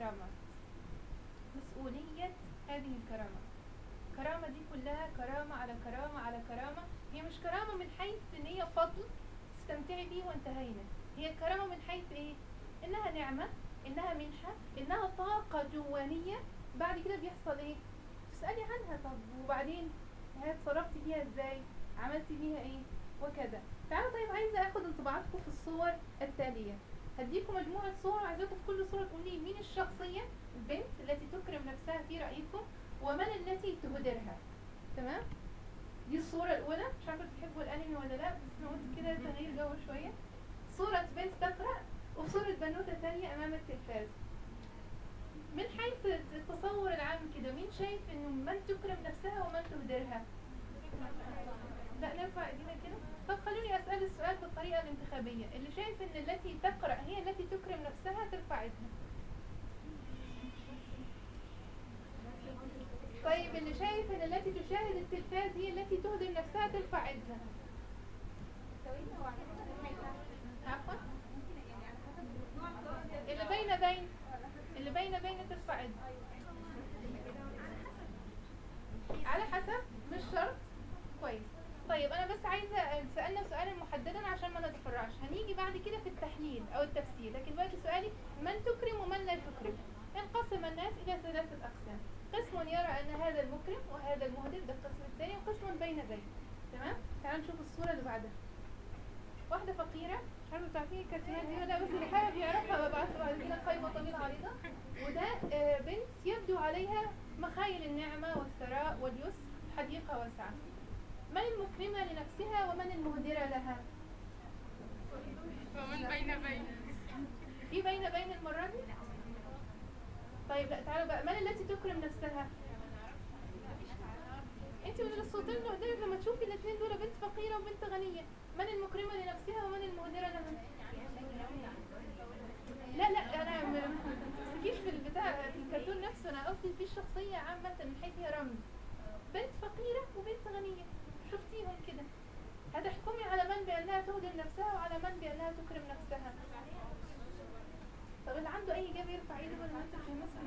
الكرامات مسؤولية هذه الكرامة الكرامة دي كلها كرامة على كرامة على كرامة هي مش كرامة من حيث ان هي فضل تستمتعي بيه وانتهينا هي كرامة من حيث ايه انها نعمة انها منحة انها طاقة جوانية بعد كده بيحصل ايه تسألي عنها طب وبعدين ها اتصرفتي فيها ازاي عملتي بيها ايه وكذا تعالوا طيب عايزة اخد انطباعاتكم في الصور التالية هديكم مجموعة صور عايزاكم في كل صورة تقولي لي مين الشخصية البنت التي تكرم نفسها في رأيكم ومن التي تهدرها تمام دي الصورة الأولى مش عارفة بتحبوا الأنمي ولا لا بس أنا قلت كده تغيير جو شوية صورة بنت تقرأ وصورة بنوتة تانية أمام التلفاز من حيث التصور العام كده مين شايف إنه من تكرم نفسها ومن تهدرها؟ لا نرفع ايدينا كده طب خلوني اسال السؤال بالطريقه الانتخابيه اللي شايف ان التي تقرا هي التي تكرم نفسها ترفع ايدها طيب اللي شايف ان التي تشاهد التلفاز هي التي تهدر نفسها ترفع ايدها عفوا اللي بين بين اللي بين بين ترفع ايدها على حسب مش شرط كويس طيب انا بس عايزه سالنا سؤالا محددا عشان ما نتفرعش هنيجي بعد كده في التحليل او التفسير لكن دلوقتي سؤالي من تكرم ومن لا تكرم انقسم الناس الى ثلاثه اقسام قسم يرى ان هذا المكرم وهذا المهدر ده القسم الثاني وقسم بين بين تمام تعالوا نشوف الصوره اللي بعدها واحده فقيره مش عارفه تعرفين الكرتونات دي ولا لا، بس اللي حابب يعرفها ببعتها بعد كده قائمه طويله عريضه وده آه، بنت يبدو عليها مخايل النعمه والثراء واليسر حديقه واسعه من المكرمة لنفسها ومن المهدرة لها ومن بين بين في بين بين المرة دي طيب لا تعالوا بقى من التي تكرم نفسها انت من الصوتين اللي قدامك لما تشوفي الاثنين دول بنت فقيرة وبنت غنية من المكرمة لنفسها ومن المهدرة لها لا لا انا ما ما تمسكيش في البتاع في الكرتون نفسه انا قصدي في الشخصية عامة من حيث هي رمز بنت فقيرة وبنت غنية شفتيهم كده هتحكمي على من بأنها تهدر نفسها وعلى من بأنها تكرم نفسها طب اللي عنده أي إجابة يرفع إيده ولا أنت مش مثلا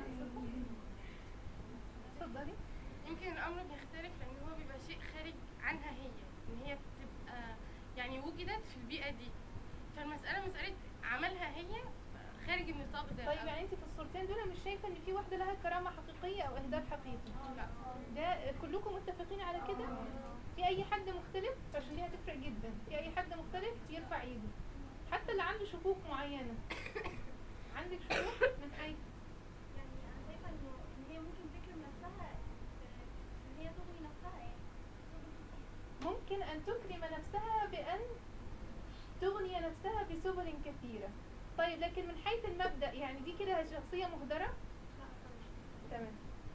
اتفضلي يمكن الامر بيختلف لان هو بيبقى شيء خارج عنها هي ان هي بتبقى يعني وجدت في البيئه دي فالمساله مساله عملها هي خارج النطاق ده طيب يعني أنت في الصورتين دول مش شايفة إن في واحدة لها كرامة حقيقية أو إهداف حقيقي لا ده كلكم متفقين على كده في أي حد مختلف عشان دي هتفرق جدا في أي حد مختلف يرفع إيده حتى اللي عنده شكوك معينة عندك شكوك من حيث يعني انا شايفه انه ان هي ممكن تكرم نفسها ان هي تغني نفسها يعني ممكن أن تكرم نفسها بأن تغني نفسها بسبل كثيرة طيب لكن من حيث المبدأ يعني دي كده شخصية مهدرة تمام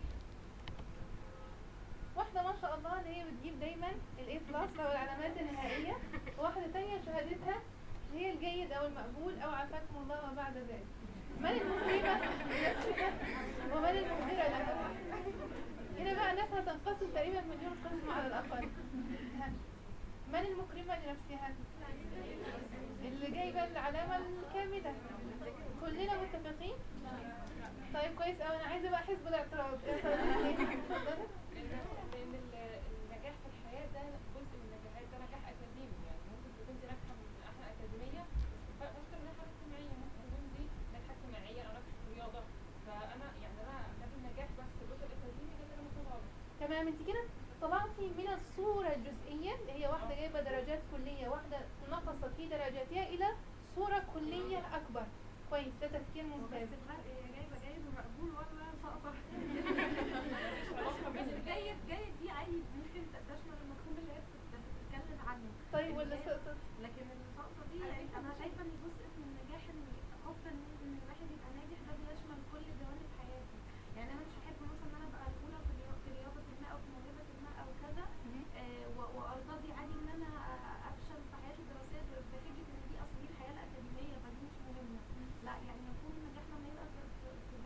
واحدة ما شاء الله اللي هي بتجيب دايما الاي بلس او العلامات النهائية واحدة تانية شهادتها هي الجيد او المقبول او عافاكم الله وبعد ذلك من المكرمة ومن المهدرة لها هنا بقى الناس هتنقسم تقريبا مليون قسم على الأقل ها. من المكرمة لنفسها اللي جايبة العلامة الكاملة كلنا متفقين طيب كويس أوي أنا عايزة بقى حزب الاعتراض اعتراض إيه؟ اتفضلي. لان ال- النجاح في الحياه ده جزء من النجاح ده نجاح اكاديمي يعني ممكن تكون دي ناجحه من احلى اكاديميه بس ممكن ناجحه اجتماعيه ممكن تكون دي ناجحه اجتماعيا او ناجحه في الرياضه فانا يعني انا جاب النجاح بس الجزء الاكاديمي ده اللي انا ممكن اقوله تمام انت كده طلعتي من الصورة الجزئية اللي هي واحدة جايبة درجات كلية واحدة نقصت في درجاتها إلى صورة كلية أكبر كويس ده تفكير ممتاز بس الفرق هي جايبه جيد ومقبول ولا سقطه بس جيد جيد دي عادي ممكن تشمل المفهوم اللي هي بتت- بتتكلم عنه طيب ولا سقطت لكن السقطه دي يعني انا شايفه ان جزء من النجاح ان حب ان إن الواحد يبقى ناجح ده بيشمل كل جوانب حياته يعني انا مش هحب مثلا ان انا ابقى الاولى في رياضه في رياضه ما او في موهبه ما او كذا آه، و- وارتضي عادي ان انا آه، افشل في حياتي الدراسيه ب- بحجه ان دي اصل دي الحياه الاكاديميه فدي مش مهمه لا يعني المفروض النجاح لما يبقى في في- في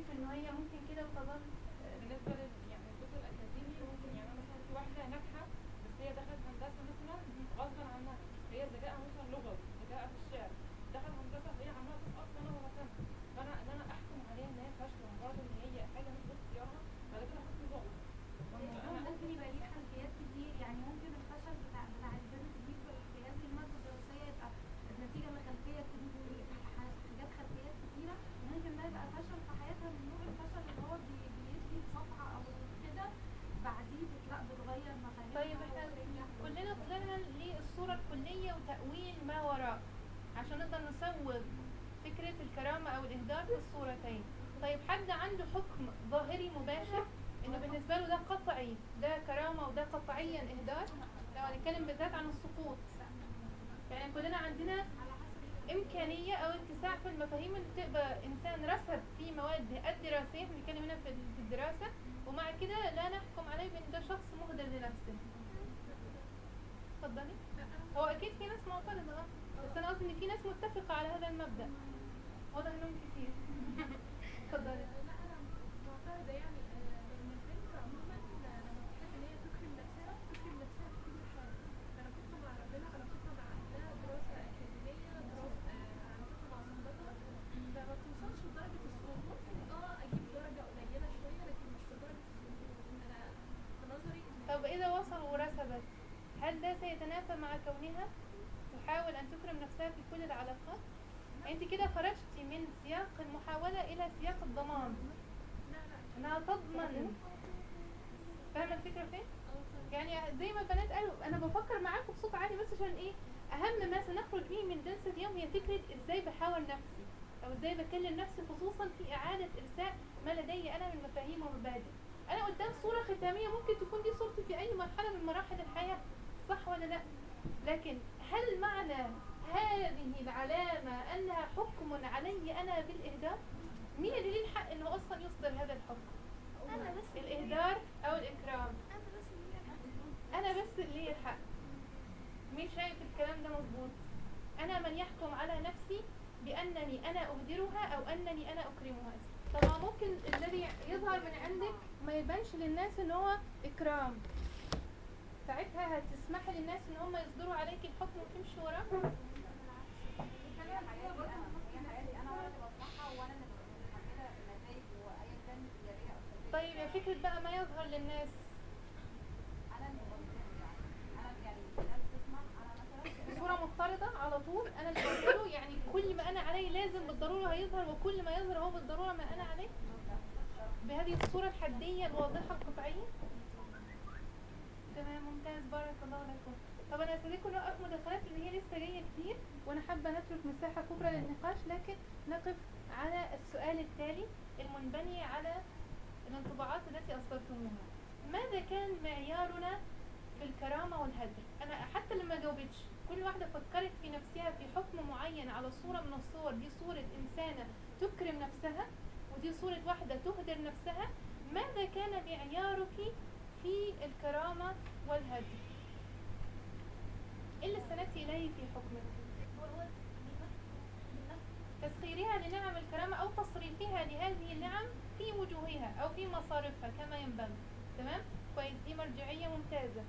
ان هي ممكن كده وتظل بالنسبه لل يعني الجزء الاكاديمي ممكن يعني مثلا في واحده ناجحه بس هي دخلت هندسه مثلا غصبا عنها هي ذكائها مثلا لغوي ذكائها في الشعر دخلت هندسه هي عماله تسقط سنه ورا سنه فانا ان انا احكم عليها ان هي فاشله مجرد ان هي حاجه مش باختيارها فده كده حكم ظلم هو ممكن يبقى ليه خلفيات كتير يعني ممكن الفشل بتاع بتاع البنت دي في في هذه المادة الدراسية يبقى نتيجة لخلفية كتير- حاجات خلفيات كتيرة وممكن ده يبقى فشل في حياتها من نوع الفشل اللي هو بي- بيدي صفحة أو كده بعديه بتلاقي بتغير مفاهيمها طيب احنا وبترجع. كلنا طلعنا للصورة الكلية وتأويل ما وراء عشان نقدر نصوب فكرة الكرامة أو الإهدار في الصورتين طيب حد عنده حكم ظاهري مباشر إنه بالنسبة له ده قطعي ده كرامة وده قطعيا إهدار لو هنتكلم بالذات عن السقوط يعني كلنا عندنا إمكانية أو اتساع في المفاهيم اللي تبقى إنسان رسب في مواد الدراسية احنا بنتكلم هنا في في الدراسة ومع كده لا نحكم عليه بأن ده شخص مهدر لنفسه اتفضلي هو اكيد في ناس معترضه اه بس انا قصدي ان في ناس متفقه على هذا المبدا واضح انهم كتير اتفضلي لا انا معترضه يعني آه، لان البنت عموما آه، لما بتحب ان هي تكرم نفسها تكرم نفسها في كل حاجه علاقتها مع ربنا علاقتها مع اهلها دراسه اكاديميه دراسه آه، علاقتها مع صحباتها فما توصلش لدرجه السقوط ممكن اه اجيب درجه قليله شويه لكن مش لدرجه السقوط انا في نظري ان طب اذا وصل ورسبت هل ده سيتنافى مع كونها تحاول ان تكرم نفسها في كل العلاقات انت كده خرجتي من سياق المحاوله الى سياق الضمان لا لا انها تضمن فاهمه الفكره فين اه يعني زي ما البنات قالوا انا بفكر معاكم بصوت عالي بس عشان ايه اهم ما سنخرج به من جلسه اليوم هي فكره ازاي بحاور نفسي او ازاي بكلم نفسي خصوصا في اعاده ارساء ما لدي انا من مفاهيم ومبادئ انا قدام صوره ختاميه ممكن تكون دي صورتي في اي مرحله من مراحل الحياه صح ولا لا لكن هل معنى هذه العلامه انها حكم علي انا بالاهدار مين اللي ليه الحق انه اصلا يصدر هذا الحكم انا بس الاهدار او الاكرام انا بس اللي أنا- انا بس اللي لي الحق مين شايف الكلام ده مظبوط انا من يحكم على نفسي بانني انا اهدرها او انني انا اكرمها طبعا ممكن الذي يظهر من عندك ما يبانش للناس ان هو اكرام ساعتها هتسمحي للناس ان هم يصدروا عليك الحكم وتمشي وراه طيب يا فكرة بقى ما يظهر للناس بصورة مضطردة على طول أنا اللي بقوله يعني كل ما أنا عليه لازم بالضرورة هيظهر وكل ما يظهر هو بالضرورة ما أنا عليه بهذه الصورة الحدية الواضحة القطعية تمام ممتاز بارك الله لكم طب أنا هستدعيكم نوقف مداخلات اللي هي لسه جاية كتير وأنا حابة نترك مساحة كبرى للنقاش لكن نقف على السؤال التالي المنبني على الانطباعات التي أصدرتموها ماذا كان معيارنا في الكرامة والهدر أنا حتى لما جاوبتش كل واحدة فكرت في نفسها في حكم معين على صورة من الصور دي صورة إنسانة تكرم نفسها ودي صورة واحدة تهدر نفسها ماذا كان معيارك في الكرامة والهدر إيه اللي استندتي إليه في حكمك هو هو بالنفس بالنفس تسخيرها لنعم الكرامة أو تصريفها لهذه النعم في وجوهها أو في مصارفها كما ينبغي تمام؟ كويس دي مرجعية ممتازة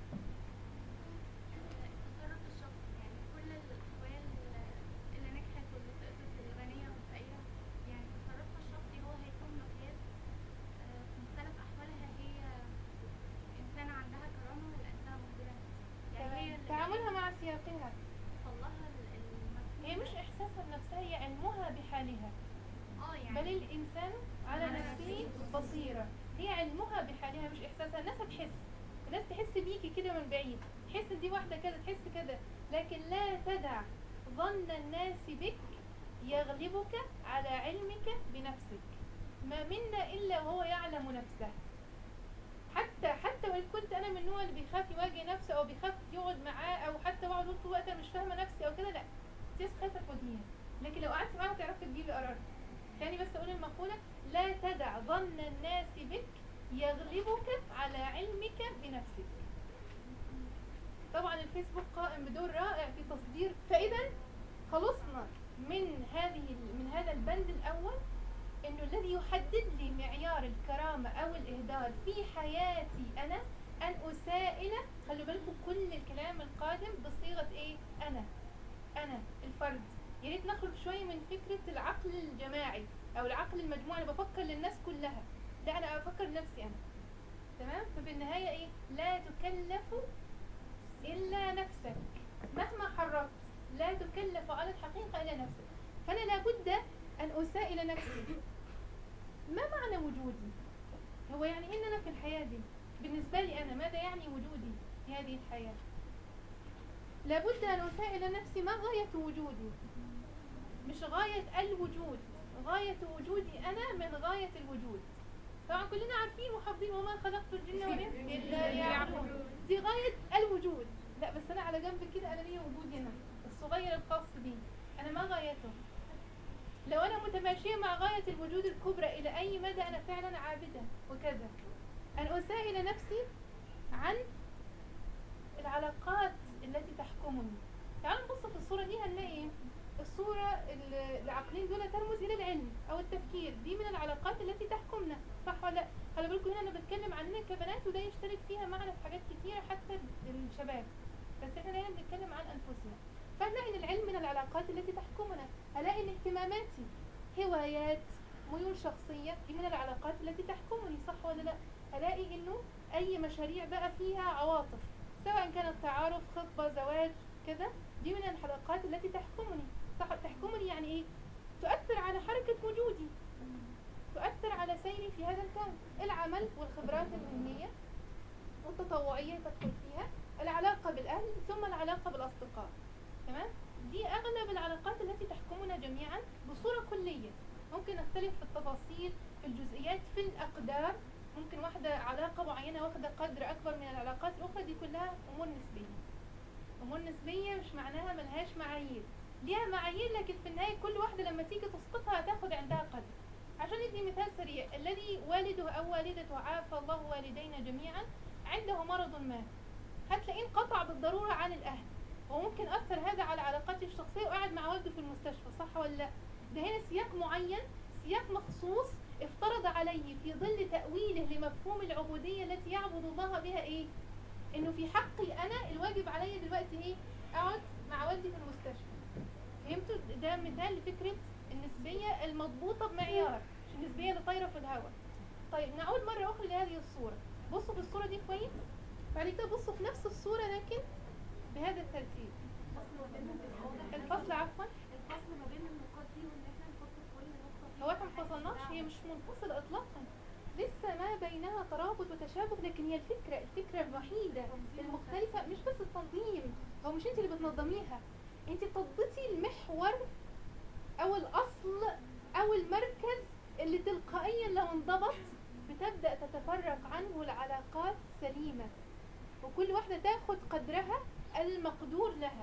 تصرف الشخص يعني كل الأحوال اللي نجحت واللي سقطت الغنية والفقيرة يعني تصرفها الشخصي هو هيكون مقياس آه، في مختلف أحوالها هي إنسانة عندها كرامة ولا إنسانة مهدرة يعني هي تمام اللي تعاملها مع سياقها طلعها المفهوم هي مش إحساسها بنفسها هي علمها بحالها اه يعني بل الإنسان على نفسه بصيرة هي علمها بحالها مش إحساسها الناس هتحس الناس تحس بيكي كده من بعيد تحس إن دي واحدة كده تحس كده لكن لا تدع ظن الناس بك يغلبك على علمك بنفسك ما منا إلا وهو يعلم نفسه حتى حتى وان كنت انا من النوع اللي بيخاف يواجه نفسه او بيخاف يقعد معاه او حتى بقعد اقول طول الوقت انا مش فاهمه نفسي او كده لا انت بس خايفه تواجهيها لكن لو قعدتي معاها تعرفي تجيبي قرار تاني بس اقول المقوله لا تدع ظن الناس بك يغلبك على علمك بنفسك طبعا الفيسبوك قائم بدور رائع في تصدير فاذا خلصنا من هذه من هذا البند الاول ان انه الذي يحدد لي معيار الكرامة او الاهدار في حياتي انا ان اسائل خلوا بالكم كل الكلام القادم بصيغة ايه انا انا الفرد يا ريت نخرج شوية من فكرة العقل الجماعي او العقل المجموعي انا بفكر للناس كلها لا انا افكر لنفسي انا تمام فبالنهاية ايه لا تكلف الا نفسك مهما حركت لا تكلف على الحقيقة الا نفسك فانا لابد ان اسائل نفسي ما معنى وجودي هو يعني ان انا في الحياة دي بالنسبة لي انا ماذا يعني وجودي في هذه الحياة لابد ان اسائل نفسي ما غاية وجودي مش غاية الوجود غاية وجودي انا من غاية الوجود طبعا كلنا عارفين وحافظين وما خلقت الجن والانس الا ليعبدون دي غاية الوجود لا بس انا على جنب كده انا ليا وجودي انا الصغير الخاص بي انا ما غايته لو انا متماشية مع غاية الوجود الكبرى الى اي مدى انا فعلا عابدة وكذا ان اسائل نفسي عن العلاقات التي تحكمني تعالوا نبص في الصورة دي هنلاقي ايه الصورة ال- العقلين دول ترمز إلى العلم أو التفكير دي من العلاقات التي تحكمنا صح ولا لا؟ خلي بالكم هنا أنا بتكلم عننا كبنات وده يشترك فيها معنا في حاجات كتيرة حتى الشباب بس احنا دايما بنتكلم عن أنفسنا فهنلاقي إن العلم من العلاقات التي تحكمنا هلاقي إن اهتماماتي هوايات ميول شخصية دي من العلاقات التي تحكمني صح ولا لا؟ هلاقي إنه أي مشاريع بقى فيها عواطف سواء كانت تعارف خطبة زواج كذا دي من الحلقات التي تحكمني صح تحكمني يعني ايه تؤثر على حركة وجودي تؤثر على سيري في هذا الكون العمل والخبرات المهنية والتطوعية تدخل فيها العلاقة بالأهل ثم العلاقة بالأصدقاء تمام دي أغلب العلاقات التي تحكمنا جميعا بصورة كلية ممكن نختلف في التفاصيل في الجزئيات في الأقدار ممكن واحدة علاقة معينة واخدة قدر أكبر من العلاقات الأخرى دي كلها أمور نسبية أمور نسبية مش معناها ملهاش معايير ليها معايير لكن في النهاية كل واحدة لما تيجي تسقطها هتاخد عندها قدر عشان ندي مثال سريع الذي والده أو والدته عافى الله والدينا جميعا عنده مرض ما هتلاقيه انقطع بالضرورة عن الأهل وممكن أثر هذا على علاقاته الشخصية وقعد مع والده في المستشفى صح ولا لا ده هنا سياق معين سياق مخصوص افترض عليه في ظل تأويله لمفهوم العبودية التي يعبد الله بها ايه انه في حقي انا الواجب علي دلوقتي ايه اقعد مع والدي في المستشفى فهمتوا ده مثال لفكرة النسبية المضبوطة بمعيار مش النسبية اللي طايرة في الهواء طيب نعود مرة أخرى لهذه الصورة بصوا في الصورة دي كويس بعد كده بصوا في نفس الصورة لكن بهذا الترتيب الفصل ما بينهم بيبقى واضح الفصل عفوا الفصل ما بين النقاط دي وان احنا نحط في كل نقطة فيها هو احنا حاجة مفصلناش بتاعها. هي مش منفصلة اطلاقا لسه ما بينها ترابط وتشابه لكن هي الفكرة الفكرة الوحيدة المختلفة مش بس التنظيم هو مش انت اللي بتنظميها انت بتضبطي المحور او الاصل او المركز اللي تلقائيا لو انضبط بتبدأ تتفرق عنه العلاقات سليمة وكل واحدة تاخد قدرها المقدور لها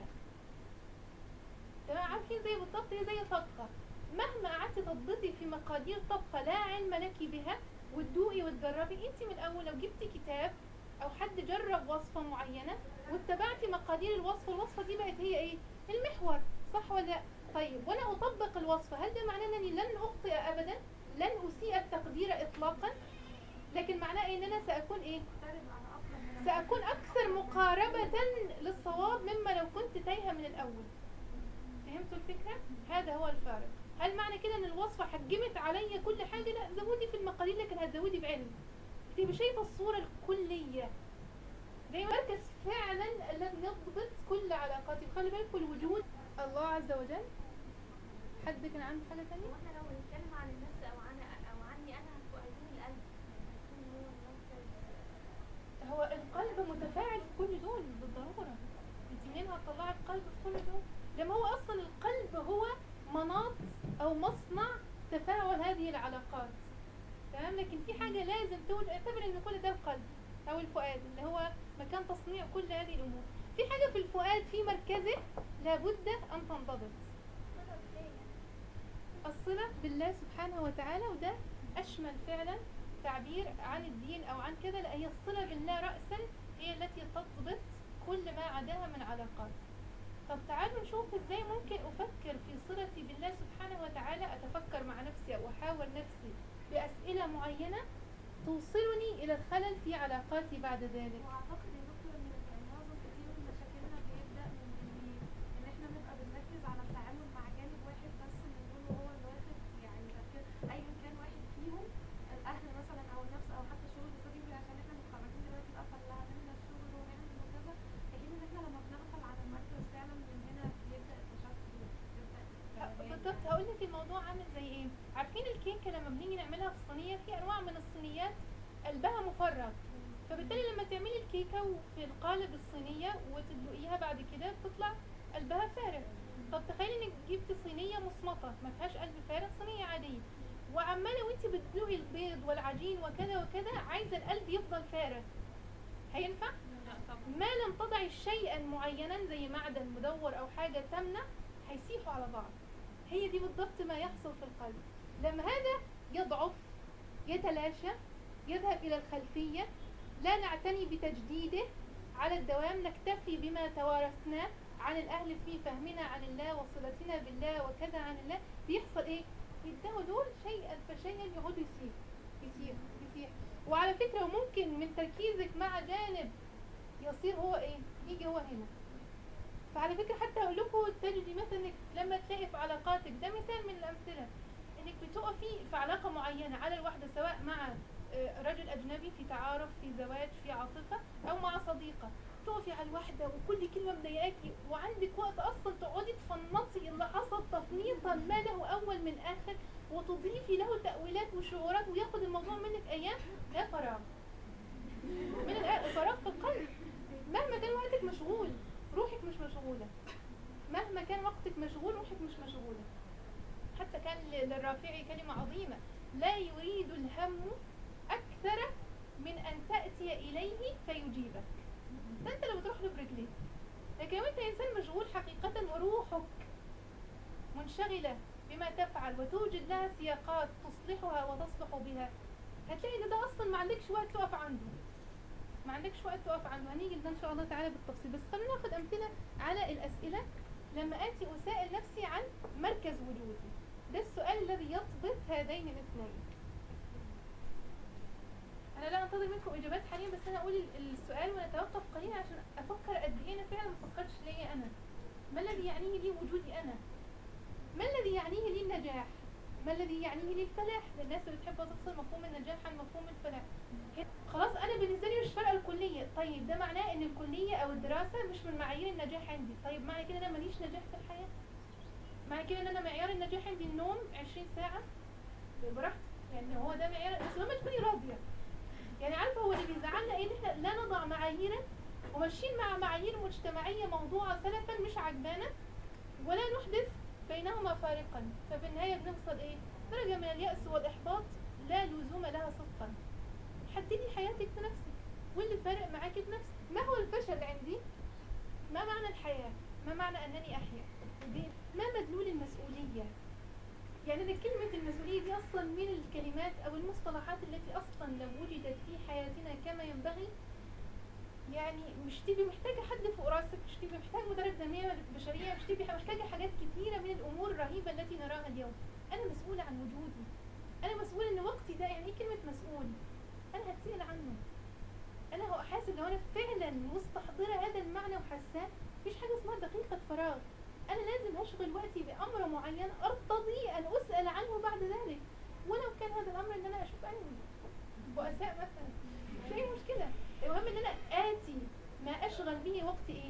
تمام عارفين زي بالضبط هي زي طبخة مهما قعدتي تضبطي في مقادير طبخة لا علم لك بها وتدوقي وتجربي انت من الاول لو جبتي كتاب او حد جرب وصفة معينة واتبعتي مقادير الوصفة الوصفة دي بقت هي ايه المحور صح ولا لا طيب وانا اطبق الوصفة هل ده معناه انني لن اخطئ ابدا لن اسيء التقدير اطلاقا لكن معناه ان انا ساكون ايه مقترب على اقرب من سأكون أكثر مقاربة للصواب مما لو كنت تايهة من الأول فهمتوا الفكرة؟ هذا هو الفارق هل معنى كده ان الوصفة حجمت عليا كل حاجة؟ لا زودي في المقادير لكن هتزودي بعلم تبقى شايفة الصورة الكلية زي ما مركز فعلا الذي يضبط كل علاقاتي خلي بالكم الوجود الله عز وجل حد كان عنده حاجة تانية؟ واحنا لو بنتكلم عن النفس او عن او عني انا هنبقى عايزين القلب يكون هو المركز هو القلب متفاعل في كل دول بالضرورة انت منين هتطلعي القلب في كل دول لما هو اصلا القلب هو مناط او مصنع تفاعل هذه العلاقات تمام لكن في حاجة لازم توجد اعتبر ان كل ده القلب او الفؤاد اللي هو مكان تصنيع كل هذه الامور في حاجة في الفؤاد في مركزه لابد ان تنضبط الصلة بالله سبحانه وتعالى وده أشمل فعلا تعبير عن الدين أو عن كذا لا هي الصلة بالله رأسا هي التي تضبط كل ما عداها من علاقات طب تعالوا نشوف ازاي ممكن افكر في صلتي بالله سبحانه وتعالى اتفكر مع نفسي او احاور نفسي باسئله معينه توصلني الى الخلل في علاقاتي بعد ذلك واعتقد يا دكتور ان يعني معظم كتير من مشاكلنا بيبدا من ان ان احنا بنبقى بنركز على التعامل مع جانب واحد بس من دول وهو اللي واخد يعني تركيز ايا كان واحد فيهم الاهل مثلا او النفس او حتى الشغل بيستجيب عشان احنا متخرجين دلوقتي بقى فاللي هنعمل الشغل ونعمل وكذا في حين ان احنا لما بنغفل عن المركز فعلا من هنا بيبدا التشتت وبيبدا الكلام بالضبط هقول لك الموضوع عامل زي ايه عارفين الكيكه لما بنيجي نعملها في صينيه في انواع من الصينيات قلبها مفرغ فبالتالي لما تعملي الكيكه وفي القالب الصينيه وتدلقيها بعد كده بتطلع قلبها فارغ طب تخيلي انك جبتي صينيه مصمطه ما فيهاش قلب فارغ صينيه عاديه وعماله وانت بتدلقي البيض والعجين وكذا وكذا عايزه القلب يفضل فارغ هينفع لا طبعا ما لم تضعي شيئا معينا زي معدن مدور او حاجه تمنع هيسيحوا على بعض هي دي بالضبط ما يحصل في القلب لما هذا يضعف يتلاشى يذهب الى الخلفيه لا نعتني بتجديده على الدوام نكتفي بما توارثناه عن الاهل في فهمنا عن الله وصلتنا بالله وكذا عن الله بيحصل ايه يبداوا دول شيئا فشيئا يقعدوا يسيح يسيح يسيح وعلى فكره وممكن من تركيزك مع جانب يصير هو ايه يجي هو هنا فعلى فكره حتى اقول لكم تجدي مثلا إنك لما تلاقي في علاقاتك ده مثال من الامثله انك بتقفي في علاقه معينه على الواحده سواء مع آه، رجل اجنبي في تعارف في زواج في عاطفه او مع صديقه تقفي على الواحده وكل كلمه مضايقاكي وعندك وقت اصلا تقعدي تفنطي اللي حصل تفنيطا ما له اول من اخر وتضيفي له تاويلات وشعورات وياخد الموضوع منك ايام ده فراغ من الآ- فراغ في القلب مهما كان وقتك مشغول روحك مش مشغولة مهما كان وقتك مشغول روحك مش مشغولة حتى كان ل- للرافعي كلمة عظيمة لا يريد الهم أكثر من أن تأتي إليه فيجيبك ده أنت لو تروح له برجليك لكن وأنت إنسان مشغول حقيقة وروحك منشغلة بما تفعل وتوجد لها سياقات تصلحها وتصلح بها هتلاقي ان ده اصلا ما عندكش وقت تقف عنده ما عندكش وقت تقف عنده هنيجي لده ان شاء الله تعالى بالتفصيل بس خلينا ناخد امثله على الاسئله لما اتي اسائل نفسي عن مركز وجودي ده السؤال الذي يضبط هذين الاثنين انا لا انتظر منكم اجابات حاليا بس انا اقول ال- السؤال ونتوقف قليلا عشان افكر قد ايه انا فعلا ما فكرتش ليا انا ما الذي يعنيه لي وجودي انا ما الذي يعنيه لي النجاح ما الذي يعنيه لي الفلاح للناس اللي بتحب تفصل مفهوم النجاح عن مفهوم الفلاح خلاص انا بالنسبه لي مش فارقه الكليه طيب ده معناه ان الكليه او الدراسه مش من معايير النجاح عندي طيب معنى كده انا ماليش نجاح في الحياه معنى كده ان انا معيار النجاح عندي النوم 20 ساعه براحتي يعني هو ده معيار بس لما تكوني راضيه يعني عارفه هو اللي بيزعلنا ايه ان احنا لا نضع معايير وماشيين مع معايير مجتمعيه موضوعه سلفا مش عجبانا ولا نحدث بينهما فارقا ففي النهايه بنوصل ايه درجه من الياس والاحباط لا لزوم لها صدقا حددي حياتك بنفسك واللي فارق معاكي بنفسك ما هو الفشل عندي ما معنى الحياه ما معنى انني احيا دي ما مدلول المسؤوليه يعني ده كلمة المسؤولية دي أصلا من الكلمات أو المصطلحات التي أصلا لو وجدت في حياتنا كما ينبغي يعني مش تبقي محتاجة حد فوق راسك مش تبقي محتاجة مدرب تنمية بشرية مش تبقي محتاجة حاجات كتيرة من الأمور الرهيبة التي نراها اليوم أنا مسؤولة عن وجودي أنا مسؤولة إن وقتي ده يعني إيه كلمة مسؤول أنا هتسأل عنه أنا هو حاسس لو أنا فعلا مستحضرة هذا المعنى وحاساه مفيش حاجة اسمها دقيقة فراغ أنا لازم أشغل وقتي بأمر معين أرتضي أن أسأل عنه بعد ذلك ولو كان هذا الأمر إن أنا أشوف أنمي بؤساء مثلا مش أي مشكلة المهم إن أنا آتي ما أشغل به وقتي إيه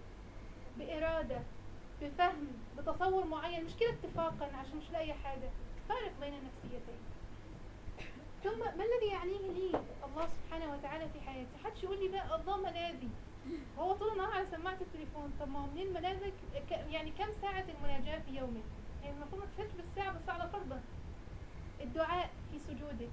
بإرادة بفهم بتصور معين مش كده اتفاقا عشان مش لاقي حاجة فارق بين النفسيتين ثم ما الذي يعنيه لي الله سبحانه وتعالى في حياتي حدش يقول لي بقى الله ملاذي هو طول النهار على سماعة التليفون طب ما هو منين ملاذك ك- يعني كم ساعة المناجاة في يومك يعني المفروض ما تفوتش بالساعة بس على فرضا الدعاء في سجودك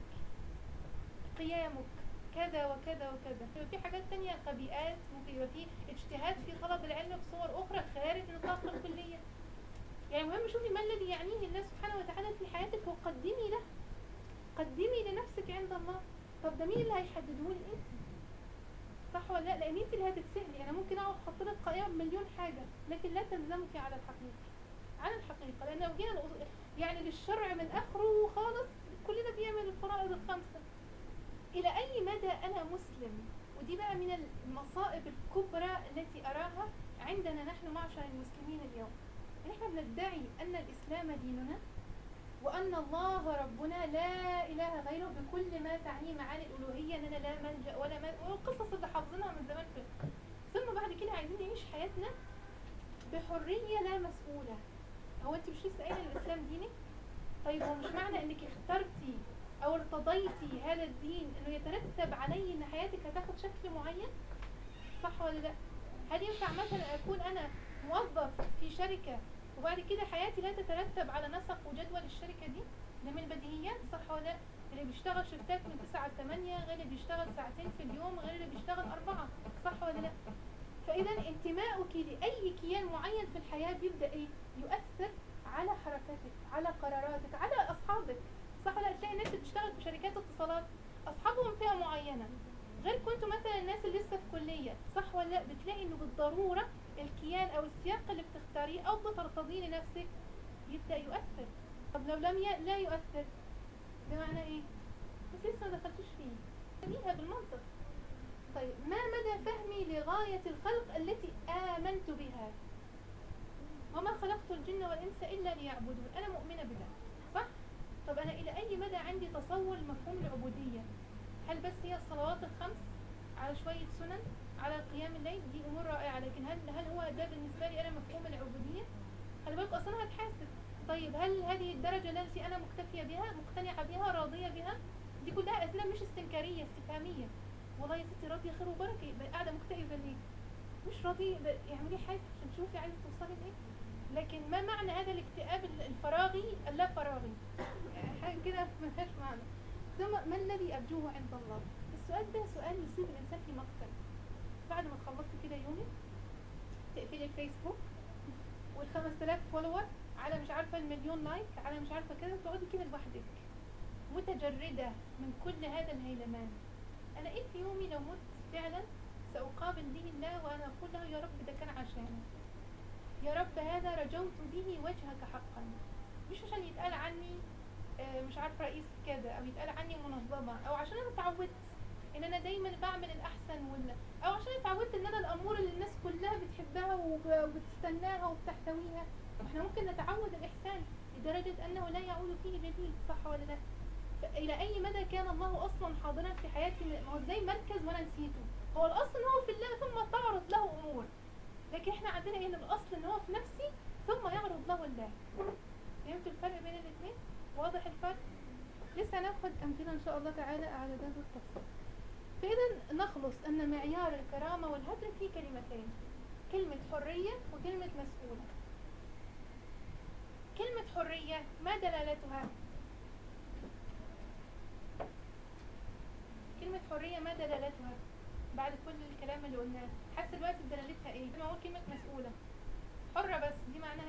قيامك كذا وكذا وكذا يبقى في حاجات تانية خبيئات ممكن يبقى في اجتهاد في طلب العلم بصور أخرى خارج نطاق الكلية يعني المهم شوفي ما الذي يعنيه الله سبحانه وتعالى في حياتك وقدمي له قدمي لنفسك عند الله طب ده مين اللي هيحدده لي انت صح صح ولا لا لان انت اللي هتتسالي انا ممكن اقعد احط لك قائمه بمليون حاجه لكن لا تلزمك على الحقيقه على الحقيقه لان لو جينا نقول- يعني للشرع من اخره خالص كلنا بيعمل الفرائض الخمسه الى اي مدى انا مسلم ودي بقى من المصائب الكبرى التي اراها عندنا نحن معشر المسلمين اليوم ان احنا بندعي ان الاسلام ديننا وان الله ربنا لا اله غيره بكل ما تعنيه معاني الالوهيه اننا لا ملجا ولا مل... والقصص اللي حافظينها من زمان في ثم بعد كده عايزين نعيش حياتنا بحريه لا مسؤوله هو انت مش لسه قايله إن الاسلام دينك طيب هو مش معنى انك اخترتي او ارتضيتي هذا الدين انه يترتب عليه ان حياتك هتاخد شكل معين صح ولا لا هل ينفع مثلا اكون انا موظف في شركه وبعد كده حياتي لا تترتب على نسق وجدول الشركه دي ده من البديهيات صح ولا لا اللي بيشتغل شفتات من 9 ل 8 غير اللي بيشتغل ساعتين في اليوم غير اللي بيشتغل أربعة صح ولا لا فإذا انتمائك لأي كيان معين في الحياة بيبدأ إيه يؤثر على حركاتك على قراراتك على أصحابك صح ولا لا تلاقي الناس اللي بتشتغل في شركات اتصالات أصحابهم فئة معينة غير كنتوا مثلا الناس اللي لسه في كلية صح ولا لا بتلاقي إنه بالضرورة الكيان أو السياق اللي بتختاريه أو بترتضيه لنفسك يبدأ يؤثر طب لو لم ي... لا يؤثر بمعنى ايه بس لسه ما دخلتوش فيه خليها بالمنطق طيب ما مدى فهمي لغاية الخلق التي آمنت بها وما خلقت الجن والإنس إلا ليعبدون أنا مؤمنة بده صح؟ طب أنا إلى أي مدى عندي تصور مفهوم العبودية هل بس هي الصلوات الخمس على شوية سنن على قيام الليل دي أمور رائعة لكن هل هل هو ده بالنسبة لي أنا مفهوم العبودية؟ خلي بالك أصلا هتحاسب طيب هل هذه الدرجة التي أنا مكتفية بها مقتنعة بها راضية بها دي كلها أسئلة مش استنكارية استفهامية والله يا ستي راضية خير وبركة يبقى قاعدة مكتئبة ليه مش راضية يبقى اعملي حاجة عشان تشوفي عايزة توصلي لإيه لكن ما معنى هذا الاكتئاب ال- الفراغي اللا فراغي يعني حاجة كده ملهاش معنى ثم ما الذي أرجوه عند الله السؤال ده سؤال يصيب الإنسان في مقتل بعد ما تخلصي كده يومك تقفلي الفيسبوك والخمس تلاف فولور على مش عارفة المليون لايك على مش عارفة كده تقعدي كده لوحدك متجردة من كل هذا الهيلمان أنا إيه في يومي لو مت فعلا سأقابل به الله وأنا أقول له يا رب ده كان عشانك يا رب هذا رجوت به وجهك حقا مش عشان يتقال عني آه، مش عارفة رئيس كذا أو يتقال عني منظمة أو عشان أنا اتعودت إن أنا دايما بعمل الأحسن ولا أو عشان اتعودت إن أنا الأمور اللي الناس كلها بتحبها وب- وبتستناها وبتحتويها احنا ممكن نتعود الإحسان لدرجة أنه لا يعود فيه جديد صح ولا لا فإلى أي مدى كان الله أصلا حاضرا في حياتي ما هو زي مركز وأنا نسيته هو الأصل إن هو في الله ثم تعرض له أمور لكن احنا عندنا إيه إن الأصل إن هو في نفسي ثم يعرض له الله فهمتوا الفرق بين الاثنين؟ واضح الفرق؟ لسه هناخد أمثلة إن شاء الله تعالى على ده بالتفصيل فإذا نخلص أن معيار الكرامة والهدر في كلمتين كلمة حرية وكلمة مسؤولة كلمة حرية ما دلالتها؟ كلمة حرية ما دلالتها؟ بعد كل الكلام اللي قلناه حاسة دلوقتي دلالتها ايه؟ لما اقول كلمة مسؤولة حرة بس دي معناها